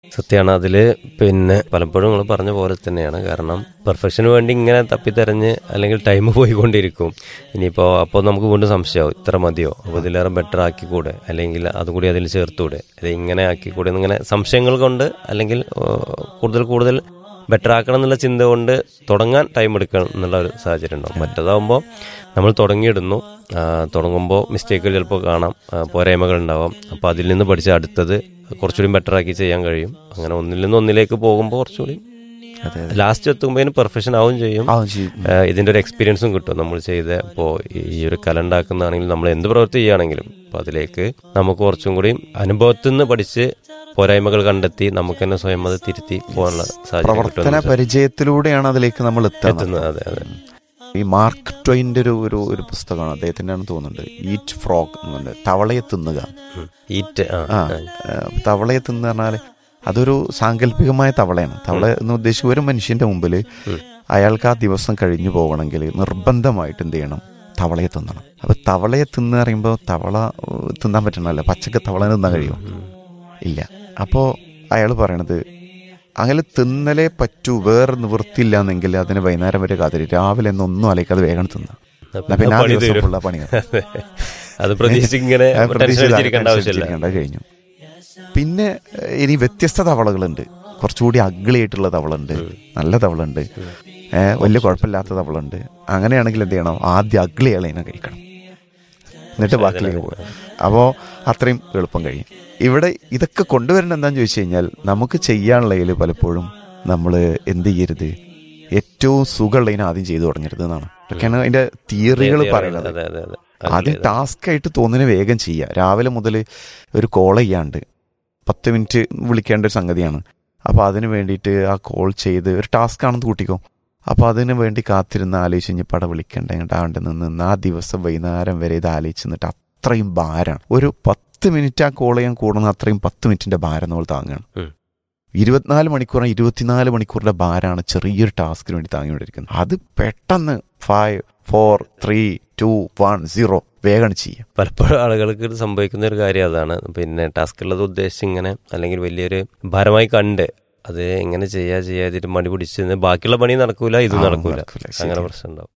സത്യമാണ് അതിൽ പിന്നെ പലപ്പോഴും നിങ്ങൾ പറഞ്ഞ പോലെ തന്നെയാണ് കാരണം പെർഫെക്ഷന് വേണ്ടി ഇങ്ങനെ തപ്പിത്തെരഞ്ഞ് അല്ലെങ്കിൽ ടൈം പോയിക്കൊണ്ടിരിക്കും ഇനിയിപ്പോൾ അപ്പോൾ നമുക്ക് വീണ്ടും സംശയമാവും ഇത്ര മതിയോ അപ്പോൾ ഇതിലേറെ ബെറ്റർ ആക്കിക്കൂടെ അല്ലെങ്കിൽ അതുകൂടി അതിൽ ചേർത്തൂടെ അത് ഇങ്ങനെ ആക്കിക്കൂടെ എന്നിങ്ങനെ സംശയങ്ങൾ കൊണ്ട് അല്ലെങ്കിൽ ഓ, കൂടുതൽ കൂടുതൽ ബെറ്റർ ആക്കണം എന്നുള്ള ചിന്ത കൊണ്ട് തുടങ്ങാൻ ടൈം എടുക്കണം എന്നുള്ള ഒരു സാഹചര്യം ഉണ്ടാവും മറ്റേതാകുമ്പോൾ നമ്മൾ തുടങ്ങിയിടുന്നു ആ, തുടങ്ങുമ്പോൾ മിസ്റ്റേക്കുകൾ ചിലപ്പോൾ കാണാം ആ, പോരായ്മകൾ ഉണ്ടാവാം അപ്പോൾ അതിൽ നിന്ന് പഠിച്ച അടുത്തത് കുറച്ചുകൂടി ബെറ്റർ ആക്കി ചെയ്യാൻ കഴിയും അങ്ങനെ ഒന്നിൽ നിന്ന് ഒന്നിലേക്ക് പോകുമ്പോൾ കുറച്ചുകൂടി അതെ അതെ ലാസ്റ്റ് എത്തുമ്പോൾ പെർഫെക്ഷൻ ആവും ചെയ്യും ആ ചെയ്യും ആ, ഇതിന്റെ ഒരു എക്സ്പീരിയൻസും കിട്ടും നമ്മൾ ചെയ്ത ഇപ്പോൾ ഈ ഒരു കല ഉണ്ടാക്കുന്നതാണെങ്കിൽ നമ്മൾ എന്ത് പ്രവൃത്തി ചെയ്യുകയാണെങ്കിലും അപ്പോൾ അതിലേക്ക് നമുക്ക് കുറച്ചും കൂടി അനുഭവത്തിൽ നിന്ന് പഠിച്ച് പോരായ്മകൾ കണ്ടെത്തി നമുക്ക് തന്നെ സ്വയം അത് തിരുത്തി പോകാനുള്ള സാഹചര്യം പ്രവർത്തന കിട്ടും പരിചയത്തിലൂടെയാണ് അതിലേക്ക് നമ്മൾ എത്തുന്നത് എത്തുന്നത് അതെ അതെ ഈ മാർക്ക് ട്വൈൻ്റെ ഒരു ഒരു ഒരു പുസ്തകമാണ് അദ്ദേഹത്തിൻ്റെ ആണെന്ന് തോന്നുന്നുണ്ട് ഈറ്റ് ഫ്രോഗ് എന്ന് പറഞ്ഞിട്ട് തവളയെ തിന്നുക ഉം. ഈറ്റ് ആ ആ ആ. ഏഹ് തവളയെ തിന്ന് പറഞ്ഞാൽ അതൊരു സാങ്കല്പികമായ തവളയാണ് തവള എന്ന് ഉദ്ദേശിച്ച ഒരു മനുഷ്യന്റെ മുമ്പിൽ ഉം. അയാൾക്ക് ആ ദിവസം കഴിഞ്ഞു പോകണമെങ്കിൽ നിർബന്ധമായിട്ട് എന്ത് ചെയ്യണം തവളയെ തിന്നണം അപ്പൊ തവളയെ തിന്ന് പറയുമ്പോൾ തവള ഏഹ്, തിന്നാൻ പറ്റണമല്ലോ പച്ചക്ക് തവള തിന്നാൻ കഴിയുമോ ഉം. ഇല്ല അപ്പോൾ അയാൾ പറയണത് അങ്ങനെ തിന്നലേ പറ്റൂ വേറെ നിവൃത്തിയില്ല എന്നെങ്കിൽ അതിന് വൈകുന്നേരം വരെ കാത്തിരി രാവിലെ ഒന്നും ആലോചിക്കാതെ വേഗം തിന്നാം എന്നാ പിന്നെ ആ പണി ദിവസം തീരും. ഫുള്ള പണിയാണ് അതെ. അത് പ്രതീക്ഷിച്ച് ഇങ്ങനെ ആ ടെൻഷൻ പ്രതീക്ഷിത അടിച്ചിരിക്കേണ്ട ആവശ്യമില്ല അനുസരിച്ചിരിക്കേണ്ട കഴിഞ്ഞു പിന്നെ ഏഹ്, ഇനി വ്യത്യസ്ത തവളകളുണ്ട് കുറച്ചുകൂടി അഗ്ലി ആയിട്ടുള്ള തവളുണ്ട് നല്ല തവളുണ്ട് ഏഹ്, വലിയ കുഴപ്പമില്ലാത്ത തവളുണ്ട് അങ്ങനെയാണെങ്കിൽ എന്ത് ചെയ്യണം ആദ്യം അഗ്ലി ഇളയിനെ കഴിക്കണം എന്നിട്ട് ബാക്കിലേക്ക് പോകും അപ്പോൾ അത്രയും എളുപ്പം കഴിയും ഇവിടെ ഇതൊക്കെ കൊണ്ടുവരേണ്ട എന്താന്ന് ചോദിച്ചു കഴിഞ്ഞാൽ നമുക്ക് ചെയ്യാനുള്ളതിൽ പലപ്പോഴും നമ്മൾ എന്ത് ചെയ്യരുത് ഏറ്റവും സുഖമുള്ളതിനെ ആദ്യം ചെയ്തു തുടങ്ങരുത് എന്നാണ് ഇതൊക്കെയാണ് അതിന്റെ തിയറികൾ പറയുന്നത് അതെ അതെ അതെ ആദ്യം ടാസ്ക് ആയിട്ട് തോന്നുന്ന വേഗം ചെയ്യുക രാവിലെ മുതൽ ഒരു കോൾ ചെയ്യാണ്ട് പത്ത് മിനിറ്റ് വിളിക്കേണ്ട ഒരു സംഗതിയാണ് അപ്പോൾ അതിന് വേണ്ടിയിട്ട് ആ കോൾ ചെയ്ത് ഒരു ടാസ്ക് ആണെന്ന് കൂട്ടിക്കോ അപ്പോൾ അതിന് വേണ്ടി കാത്തിരുന്ന് ആലോചിച്ച് കഴിഞ്ഞപ്പോൾ അവിടെ വിളിക്കണ്ട ഇങ്ങോട്ട് ആണ്ട് നിന്ന് നിന്ന് ആ ദിവസം വൈകുന്നേരം വരെ ഇത് ആലോചിച്ച് നിന്നിട്ട് അത്രയും ഭാരമാണ് ഒരു പത്ത് മിനിറ്റ് ആ കോൾ ചെയ്യാൻ കൂടുന്ന അത്രയും പത്ത് മിനിറ്റിന്റെ ഭാരം നമ്മൾ താങ്ങുകയാണ് ഉം. ഇരുപത്തിനാല് മണിക്കൂർ ഇരുപത്തിനാല് മണിക്കൂറിന്റെ ഭാരമാണ് ചെറിയൊരു ടാസ്കിന് വേണ്ടി താങ്ങിക്കൊണ്ടിരിക്കുന്നത് അത് പെട്ടെന്ന് five four three two one zero വേഗം ചെയ്യാം പലപ്പോഴും ആളുകൾക്ക് ഇത് സംഭവിക്കുന്ന ഒരു കാര്യം അതാണ് പിന്നെ ടാസ്ക് ഉള്ളത് ഉദ്ദേശിച്ച് ഇങ്ങനെ അല്ലെങ്കിൽ വലിയൊരു ഭാരമായി കണ്ട് അത് എങ്ങനെ ചെയ്യാ ചെയ്യാതിട്ട് മടി പിടിച്ച് ബാക്കിയുള്ള പണി നടക്കൂല ഇത് ആ, നടക്കൂല നടക്കൂല, അങ്ങനെ ശരിയാ. പ്രശ്നം ഉണ്ടാവും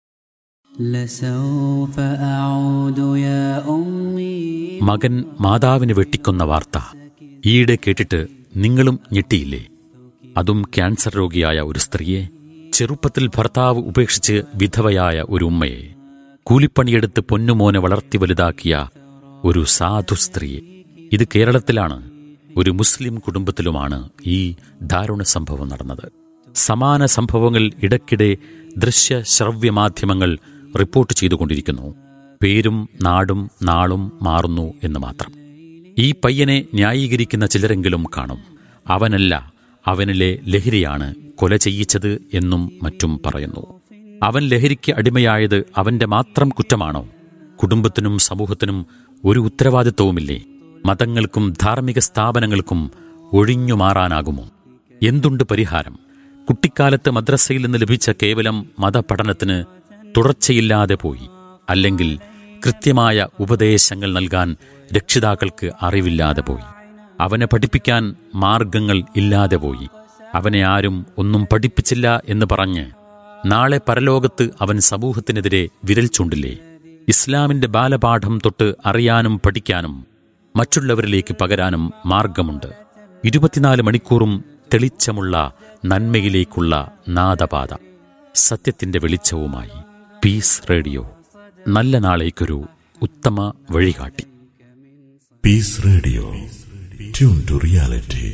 لسوف أعود يا أمي മകൻ മാതാവിനെ വെട്ടിക്കൊന്ന വാർത്ത ഈയിടെ കേട്ടിട്ട് നിങ്ങളും ഞെട്ടിയില്ലേ അതും ക്യാൻസർ രോഗിയായ ഒരു സ്ത്രീയെ ചെറുപ്പത്തിൽ ഭർത്താവ് ഉപേക്ഷിച്ച് വിധവയായ ഒരു ഉമ്മയെ കൂലിപ്പണിയെടുത്ത് പൊന്നുമോനെ വളർത്തി വലുതാക്കിയ ഒരു സാധു സ്ത്രീയെ ഇത് കേരളത്തിലാണ് ഒരു മുസ്ലിം കുടുംബത്തിലുമാണ് ഈ ദാരുണ സംഭവം നടന്നത് സമാന സംഭവങ്ങൾ ഇടയ്ക്കിടെ ദൃശ്യ ശ്രവ്യ മാധ്യമങ്ങൾ റിപ്പോർട്ട് ചെയ്തുകൊണ്ടിരിക്കുന്നു പേരും നാടും നാളും മാറുന്നു എന്ന് മാത്രം ഈ പയ്യനെ ന്യായീകരിക്കുന്ന ചിലരെങ്കിലും കാണും അവനല്ല അവനിലെ ലഹരിയാണ് കൊല ചെയ്യിച്ചത് എന്നും മറ്റും പറയുന്നു അവൻ ലഹരിക്ക് അടിമയായത് അവന്റെ മാത്രം കുറ്റമാണോ കുടുംബത്തിനും സമൂഹത്തിനും ഒരു ഉത്തരവാദിത്വവുമില്ലേ മതങ്ങൾക്കും ധാർമ്മിക സ്ഥാപനങ്ങൾക്കും ഒഴിഞ്ഞു മാറാനാകുമോ എന്തുണ്ട് പരിഹാരം കുട്ടിക്കാലത്ത് മദ്രസയിൽ നിന്ന് ലഭിച്ച കേവലം മതപഠനത്തിന് തുടർച്ചയില്ലാതെ പോയി അല്ലെങ്കിൽ കൃത്യമായ ഉപദേശങ്ങൾ നൽകാൻ രക്ഷിതാക്കൾക്ക് അറിവില്ലാതെ പോയി അവനെ പഠിപ്പിക്കാൻ മാർഗങ്ങൾ ഇല്ലാതെ പോയി അവനെ ആരും ഒന്നും പഠിപ്പിച്ചില്ല എന്ന് പറഞ്ഞ് നാളെ പരലോകത്ത് അവൻ സമൂഹത്തിനെതിരെ വിരൽ ചൂണ്ടില്ലേ ഇസ്ലാമിന്റെ ബാലപാഠം തൊട്ട് അറിയാനും പഠിക്കാനും മറ്റുള്ളവരിലേക്ക് പകരാനും മാർഗമുണ്ട് ഇരുപത്തിനാല് മണിക്കൂറും തെളിച്ചമുള്ള നന്മയിലേക്കുള്ള നാദപാത സത്യത്തിന്റെ വെളിച്ചവുമായി പീസ് റേഡിയോ നല്ല നാളേക്കൊരു ഉത്തമ വഴികാട്ടി Peace Radio. Tune to reality.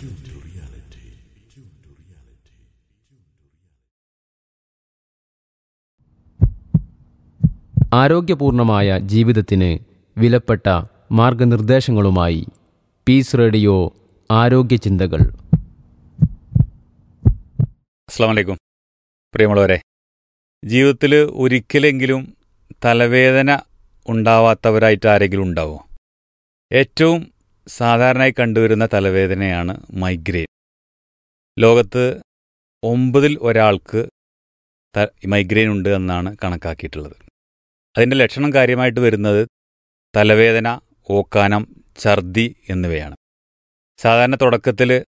ആരോഗ്യപൂർണമായ ജീവിതത്തിന് വിലപ്പെട്ട മാർഗനിർദ്ദേശങ്ങളുമായി പീസ് റേഡിയോ ആരോഗ്യ ചിന്തകൾ അസ്സാം വലൈക്കും പ്രിയമുള്ളവരെ ജീവിതത്തിൽ ഒരിക്കലെങ്കിലും തലവേദന ഉണ്ടാവാത്തവരായിട്ട് ആരെങ്കിലും ഉണ്ടാവോ ഏറ്റവും സാധാരണയായി കണ്ടുവരുന്ന തലവേദനയാണ് മൈഗ്രെയിൻ ലോകത്ത് ഒമ്പതിൽ ഒരാൾക്ക് ത- മൈഗ്രെയിൻ ഉണ്ട് എന്നാണ് കണക്കാക്കിയിട്ടുള്ളത് അതിൻ്റെ ലക്ഷണം കാര്യമായിട്ട് വരുന്നത് തലവേദന ഓക്കാനം ഛർദി എന്നിവയാണ് സാധാരണ തുടക്കത്തിൽ